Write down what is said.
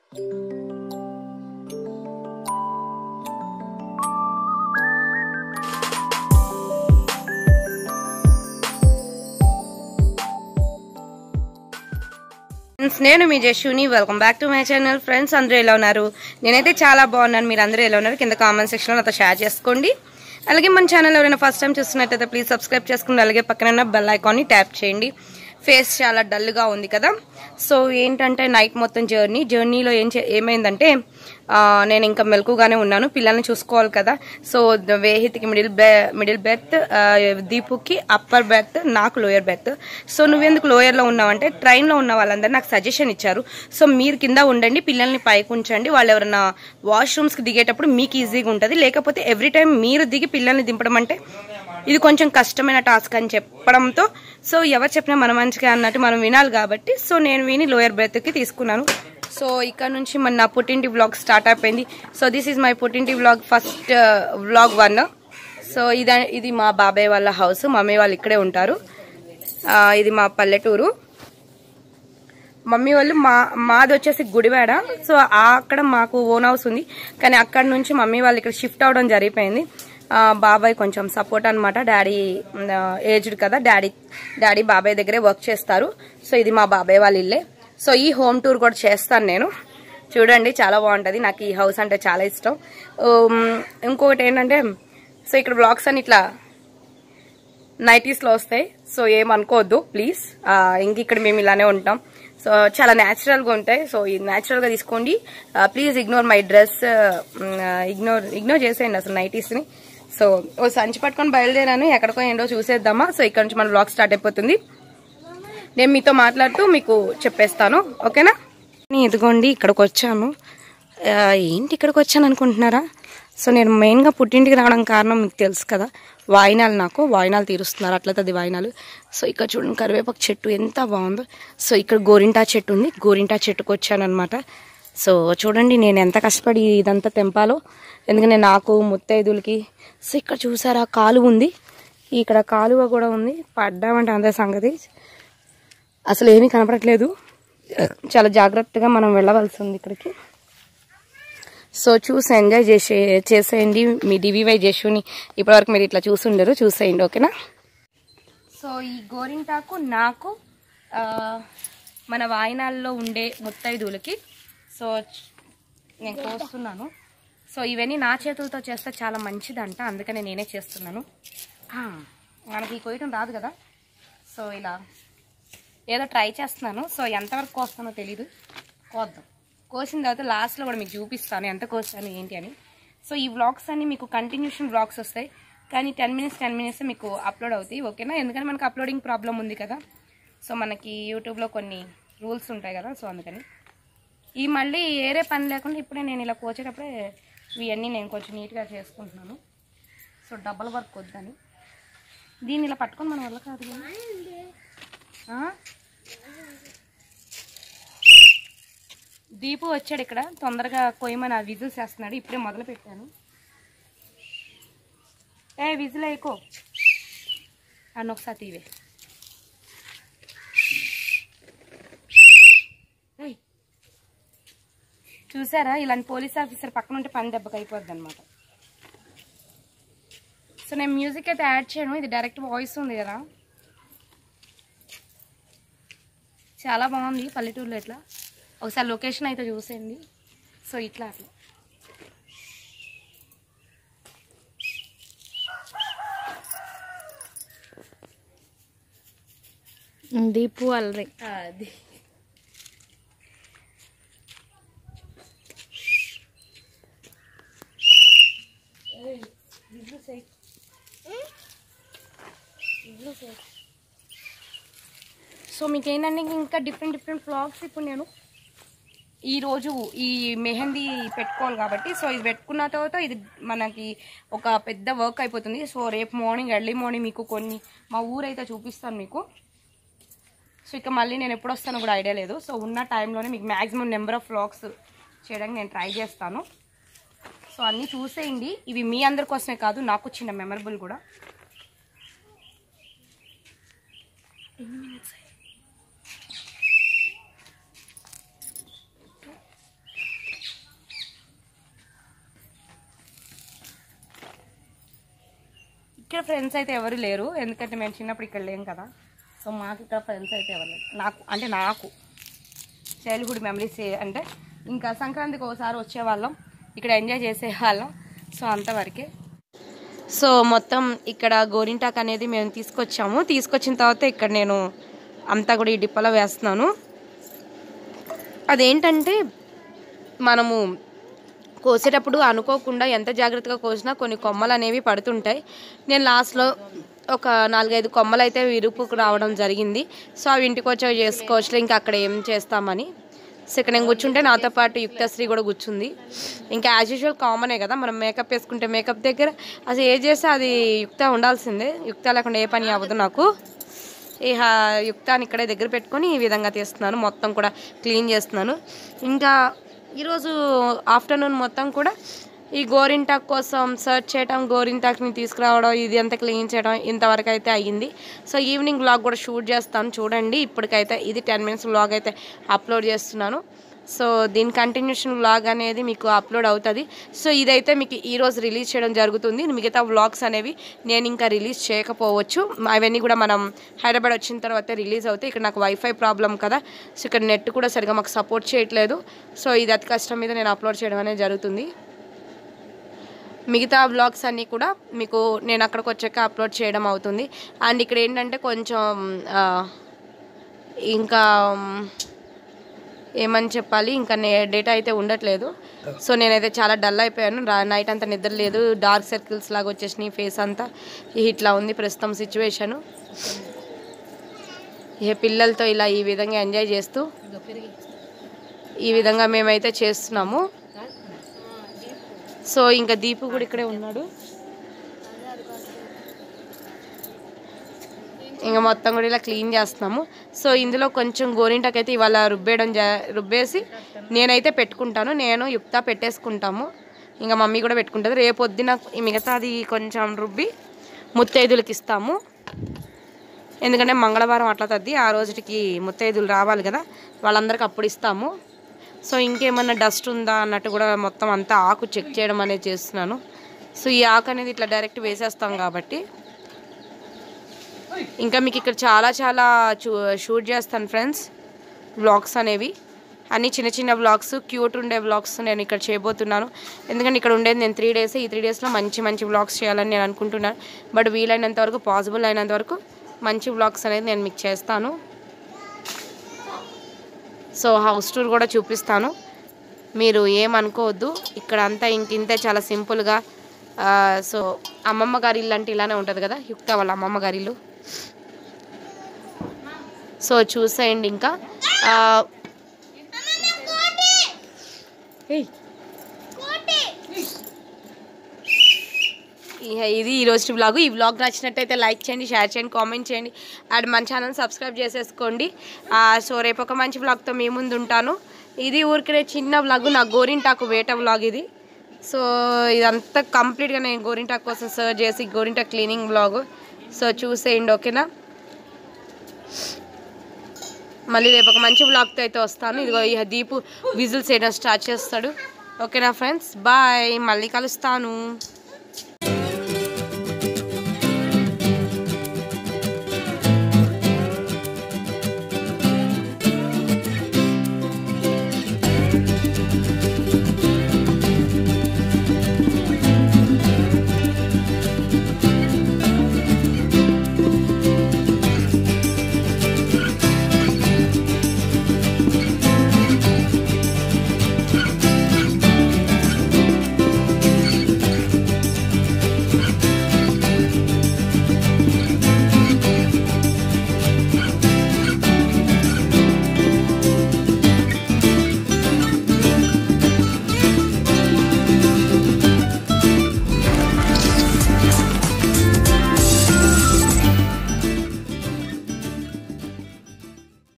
Friends నేను మీ జషుని welcome back to my channel friends అందరూ ఎలా ఉన్నారు నేనైతే చాలా బాగున్నాను మీరు అందరూ ఎలా ఉన్నారు కింద కామెంట్ సెక్షన్లో నాతో షేర్ చేసుకోండి అలాగే మన ఛానల్ ఎవరైనా ఫస్ట్ టైం చూస్తున్నట్టయితే ప్లీజ్ సబ్స్క్రైబ్ చేసుకోండి అలాగే పక్కన ఉన్న బెల్ ఐకాన్ని ట్యాప్ చేయండి ఫేస్ చాలా డల్గా ఉంది కదా సో ఏంటంటే నైట్ మొత్తం జర్నీ జర్నీలో ఏం చే ఏమైందంటే ఆ, నేను ఇంకా మెలకుగానే ఉన్నాను పిల్లల్ని చూసుకోవాలి కదా సో ద- వేహిత్కి మిడిల్ బె మిడిల్ బెర్త్ దీపుకి అప్పర్ బెర్త్ నాకు లోయర్ బెర్త్ సో నువ్వెందుకు లోయర్లో ఉన్నావంటే ట్రైన్లో ఉన్న వాళ్ళందరూ నాకు సజెషన్ ఇచ్చారు సో మీరు కింద ఉండండి పిల్లల్ని పైకి ఉంచండి వాళ్ళు ఎవరైనా వాష్రూమ్స్కి దిగేటప్పుడు మీకు ఈజీగా ఉంటుంది లేకపోతే ఎవ్రీ టైం మీరు దిగి పిల్లల్ని దింపడం అంటే ఇది కొంచెం కష్టమైన టాస్క్ అని చెప్పడంతో సో ఎవరు చెప్పినా మన మంచిగా అన్నట్టు మనం వినాలి కాబట్టి సో నేను విని లోయర్ బ్రెత్కి తీసుకున్నాను సో ఇక్కడ నుంచి మన నా పుట్టింటి వ్లాగ్ స్టార్ట్ అయిపోయింది సో దిస్ ఈజ్ మై పుట్టింటి vlog first vlog one so ఇది ఇది మా బాబాయ్ వాళ్ళ హౌస్ మమ్మీ వాళ్ళు ఇక్కడే ఉంటారు ఆ, ఇది మా పల్లెటూరు మమ్మీ వాళ్ళు మా మాది వచ్చేసి గుడివాడ సో ఆ అక్కడ మాకు ఓన్ హౌస్ ఉంది కానీ అక్కడ నుంచి మమ్మీ వాళ్ళు ఇక్కడ షిఫ్ట్ అవడం జరిగిపోయింది ఆ, బాబాయ్ కొంచెం సపోర్ట్ అనమాట డాడీ ఏజ్డ్ కదా డాడీ డాడీ బాబాయ్ దగ్గరే వర్క్ చేస్తారు సో ఇది మా బాబాయ్ వాళ్ళ ఇల్లే సో ఈ హోమ్ టూర్ కూడా చేస్తాను నేను చూడండి చాలా బాగుంటుంది నాకు ఈ హౌస్ అంటే చాలా ఇష్టం ఉమ్, ఇంకొకటి ఏంటంటే సో ఇక్కడ బ్లాగ్స్ అని ఇట్లా నైటీస్లో వస్తాయి సో ఏమనుకోవద్దు ప్లీజ్ ఇంక ఇక్కడ మేము ఇలానే ఉంటాం సో చాలా న్యాచురల్గా ఉంటాయి సో ఇది న్యాచురల్గా తీసుకోండి please ignore my dress ignore ignore చేసేయండి అసలు నైటీస్ని సో ఓ సంచి పట్టుకొని బయలుదేరాను ఎక్కడికో ఏంటో చూసేద్దామా సో ఇక్కడ నుంచి మన బ్లాగ్ స్టార్ట్ అయిపోతుంది నేను మీతో మాట్లాడుతూ మీకు చెప్పేస్తాను ఓకేనా నేను ఇదిగోండి ఇక్కడికి వచ్చాను ఆ, ఏంటి ఇక్కడికి వచ్చాను అనుకుంటున్నారా సో నేను మెయిన్గా పుట్టింటికి రావడం కారణం మీకు తెలుసు కదా వాయినాలు నాకు వాయినాలు తీరుస్తున్నారు అట్లయితే అది వాయినాలు సో ఇక్కడ చూడండి కరివేపాకు చెట్టు ఎంత బాగుందో సో ఇక్కడ గోరింటా చెట్టు ఉంది గోరింటా చెట్టుకు వచ్చాను అనమాట సో చూడండి నేను ఎంత కష్టపడి ఇదంతా తెంపాలో ఎందుకంటే నాకు ముత్తైదులకి సో ఇక్కడ చూసారా కాలువ ఉంది ఇక్కడ కాలువ కూడా ఉంది పడ్డామంటే అంతే సంగతి అసలు ఏమీ కనపడట్లేదు చాలా జాగ్రత్తగా మనం వెళ్ళవలసి ఉంది ఇక్కడికి సో చూసి ఎంజాయ్ చేసే చేసేయండి మీ డివివై జషుని ఇప్పటివరకు మీరు ఇట్లా చూసుండరు చూసేయండి ఓకేనా సో ఈ గోరింటాకు నాకు ఆ, మన వాయినాల్లో ఉండే ముత్తైదువులకి సో నేను కోస్తున్నాను సో ఇవన్నీ నా చేతులతో చేస్తే చాలా మంచిదంట అందుకనే నేనే చేస్తున్నాను ఆ, మనకి ఈ కొయ్యటం రాదు కదా సో ఇలా ఏదో ట్రై చేస్తున్నాను సో ఎంతవరకు కోస్తానో తెలీదు కోద్దాం కోసిన తర్వాత లాస్ట్లో కూడా మీకు చూపిస్తాను ఎంత కోసాను ఏంటి అని సో ఈ వ్లాగ్స్ అన్ని మీకు కంటిన్యూషన్ వ్లాగ్స్ వస్తాయి కానీ టెన్ మినిట్స్ టెన్ మినిట్స్ మీకు అప్లోడ్ అవుతాయి ఓకేనా ఎందుకంటే మనకు అప్లోడింగ్ ప్రాబ్లం ఉంది కదా సో మనకి యూట్యూబ్లో కొన్ని రూల్స్ ఉంటాయి కదా సో అందుకని ఈ మళ్ళీ ఏరే పని లేకుండా ఇప్పుడే నేను ఇలా కోచేటప్పుడే ఇవన్నీ నేను కొంచెం నీట్గా చేసుకుంటున్నాను సో డబల్ వర్క్ వద్దని దీన్ని ఇలా పట్టుకొని మన వల్ల కాదు కదా ఆ? దీపు వచ్చాడు ఇక్కడ తొందరగా కొయ్యమని ఆ విజిల్స్ వేస్తున్నాడు ఇప్పుడే మొదలు పెట్టాను ఏ విజిల్ అయికో అన్న ఒకసారి తీవే ఏయ్. చూసారా ఇలాంటి పోలీస్ ఆఫీసర్ పక్కన ఉంటే పని దెబ్బకి అయిపోద్ది అనమాట సో నేను మ్యూజిక్ అయితే యాడ్ చేయను ఇది డైరెక్ట్ వాయిస్ ఉంది కదా చాలా బాగుంది పల్లెటూరులో ఇట్లా ఒకసారి లొకేషన్ అయితే చూసేయండి సో ఇట్లా అట్లా దీపు అల్రి అది సో మీకు ఏంటంటే ఇంకా డిఫరెంట్ డిఫరెంట్ ఫ్లాగ్స్ ఇప్పుడు నేను ఈ రోజు ఈ మెహందీ పెట్టుకోవాలి కాబట్టి సో ఇది పెట్టుకున్న తర్వాత ఇది మనకి ఒక పెద్ద వర్క్ అయిపోతుంది సో రేపు మార్నింగ్ ఎర్లీ మార్నింగ్ మీకు కొన్ని మా ఊరైతే చూపిస్తాను మీకు సో ఇక మళ్ళీ నేను ఎప్పుడు వస్తానో కూడా ఐడియా లేదు సో ఉన్న టైంలోనే మీకు మ్యాక్సిమం నెంబర్ ఆఫ్ ఫ్లాగ్స్ చేయడానికి నేను ట్రై చేస్తాను సో అన్నీ చూసేయండి ఇవి మీ అందరి కోసమే కాదు నాకు చిన్న మెమరబుల్ కూడా ఎన్ని minutes అయ్యాయి? ఇక్కడ ఫ్రెండ్స్ అయితే ఎవరు లేరు ఎందుకంటే మేము చిన్నప్పుడు ఇక్కడ లేం కదా సో మాకు ఇక్కడ ఫ్రెండ్స్ అయితే ఎవరు లేరు నాకు అంటే నాకు చైల్డ్హుడ్ మెమరీస్ అంటే ఇంకా సంక్రాంతికి ఒకసారి వచ్చేవాళ్ళం ఇక్కడ ఎంజాయ్ చేసేవాళ్ళం సో అంతవరకే సో మొత్తం ఇక్కడ గోరింటాక్ అనేది మేము తీసుకొచ్చాము తీసుకొచ్చిన తర్వాత ఇక్కడ నేను అంతా కూడా ఈ డిప్పలో వేస్తున్నాను అదేంటంటే మనము కోసేటప్పుడు అనుకోకుండా ఎంత జాగ్రత్తగా కోసినా కొన్ని కొమ్మలు అనేవి పడుతుంటాయి నేను లాస్ట్లో ఒక నాలుగైదు కొమ్మలు అయితే విరుపుకు రావడం జరిగింది సో అవి ఇంటికి వచ్చి చేసుకోవచ్చు ఇంకా అక్కడ ఏం చేస్తామని సో ఇక్కడ నేను కూర్చుంటే నాతో పాటు యుక్తశ్రీ కూడా కూర్చుంది ఇంకా యాజ్ యూజువల్ కామనే కదా మనం మేకప్ వేసుకుంటే మేకప్ దగ్గర అసలు ఏ చేస్తే అది యుక్త ఉండాల్సిందే యుక్త లేకుండా ఏ పని అవ్వదు నాకు ఈ హా- యుక్తాన్ని ఇక్కడే దగ్గర పెట్టుకొని ఈ విధంగా తీస్తున్నాను మొత్తం కూడా క్లీన్ చేస్తున్నాను ఇంకా ఈరోజు ఆఫ్టర్నూన్ మొత్తం కూడా ఈ గోరింటాక్ కోసం సర్చ్ చేయడం గోరింటాక్ని తీసుకురావడం ఇది అంతా క్లీన్ చేయడం ఇంతవరకు అయితే అయ్యింది సో ఈవినింగ్ వ్లాగ్ కూడా షూట్ చేస్తాను చూడండి ఇప్పటికైతే ఇది టెన్ మినిట్స్ వ్లాగ్ అయితే అప్లోడ్ చేస్తున్నాను సో దీని కంటిన్యూషన్ వ్లాగ్ అనేది మీకు అప్లోడ్ అవుతుంది సో ఇదైతే మీకు ఈరోజు రిలీజ్ చేయడం జరుగుతుంది మిగతా వ్లాగ్స్ అనేవి నేను ఇంకా రిలీజ్ చేయకపోవచ్చు అవన్నీ కూడా మనం హైదరాబాద్ వచ్చిన తర్వాత రిలీజ్ అవుతాయి ఇక్కడ నాకు వైఫై ప్రాబ్లం కదా సో ఇక్కడ నెట్ కూడా సరిగా మాకు సపోర్ట్ చేయట్లేదు సో ఇది అతి కష్టం మీద నేను అప్లోడ్ చేయడం అనేది జరుగుతుంది మిగతా బ్లాగ్స్ అన్నీ కూడా మీకు నేను అక్కడికి వచ్చాక అప్లోడ్ చేయడం అవుతుంది అండ్ ఇక్కడ ఏంటంటే కొంచెం ఆ, ఇంకా మ్, ఏమని చెప్పాలి ఇంకా నే డేటా అయితే ఉండట్లేదు సో నేనైతే చాలా డల్ అయిపోయాను రా నైట్ అంతా నిద్ర లేదు డార్క్ సర్కిల్స్ లాగా వచ్చేసినాయి ఫేస్ అంతా ఇట్లా ఉంది ప్రస్తుతం సిచ్యువేషను ఏ పిల్లలతో ఇలా ఈ విధంగా ఎంజాయ్ చేస్తూ ఈ విధంగా మేమైతే చేస్తున్నాము సో ఇంకా దీపు కూడా ఇక్కడే ఉన్నాడు ఇంకా మొత్తం కూడా ఇలా క్లీన్ చేస్తున్నాము సో ఇందులో కొంచెం గోరింటకైతే ఇవాళ రుబ్బేయడం జ రుబ్బేసి నేనైతే పెట్టుకుంటాను నేను యుక్త పెట్టేసుకుంటాము ఇంకా మమ్మీ కూడా పెట్టుకుంటుంది రేపు పొద్దున ఈ మిగతాది కొంచెం రుబ్బి ముత్తైదులకి ఇస్తాము ఎందుకంటే మంగళవారం అట్లా తద్ది ఆ రోజుకి ముత్తైదులు రావాలి కదా వాళ్ళందరికీ అప్పుడు ఇస్తాము సో ఇంకేమన్నా డస్ట్ ఉందా అన్నట్టు కూడా మొత్తం అంతా ఆకు చెక్ చేయడం అనేది చేస్తున్నాను సో ఈ ఆకు అనేది ఇట్లా డైరెక్ట్ వేసేస్తాం కాబట్టి ఇంకా మీకు ఇక్కడ చాలా చాలా చూ షూట్ చేస్తాను ఫ్రెండ్స్ వ్లాగ్స్ అనేవి అన్ని చిన్న చిన్న వ్లాగ్స్ క్యూట్ ఉండే వ్లాగ్స్ నేను ఇక్కడ చేయబోతున్నాను ఎందుకంటే ఇక్కడ ఉండేది నేను త్రీ డేస్ ఈ త్రీ డేస్లో మంచి మంచి వ్లాగ్స్ చేయాలని నేను అనుకుంటున్నాను బట్ వీలైనంత వరకు పాసిబుల్ అయినంత వరకు మంచి వ్లాగ్స్ అనేది నేను మీకు చేస్తాను సో హౌస్ టూర్ కూడా చూపిస్తాను మీరు ఏమనుకోవద్దు ఇక్కడ అంతా ఇంక ఇంతే చాలా సింపుల్గా ఆ, సో అమ్మమ్మ గారి ఇల్లు అంటే ఇలానే ఉంటుంది కదా యుక్త వాళ్ళ అమ్మమ్మ గారి ఇల్లు సో చూసేయండి ఇంకా ఆ, ఏయ్. ఇహ ఇది ఈ రోజు బ్లాగ్ ఈ బ్లాగ్ నచ్చినట్టయితే లైక్ చేయండి షేర్ చేయండి కామెంట్ చేయండి అండ్ మన ఛానల్ సబ్స్క్రైబ్ చేసేసుకోండి ఆ, సో రేపు ఒక మంచి బ్లాగ్తో మీ ముందు ఉంటాను ఇది ఊరికే చిన్న బ్లాగ్ నా గోరింటాకు వేట బ్లాగ్ ఇది సో ఇదంతా కంప్లీట్గా నేను గోరింటాకు కోసం సర్చ్ చేసి గోరింటాకు క్లీనింగ్ బ్లాగ్ సో చూసేయండి ఓకేనా మళ్ళీ రేపు ఒక మంచి బ్లాగ్తో అయితే వస్తాను ఇదిగో ఈ దీపు విజిల్స్ వేయడం స్టార్ట్ చేస్తాడు ఓకేనా ఫ్రెండ్స్ బాయ్ మళ్ళీ కలుస్తాను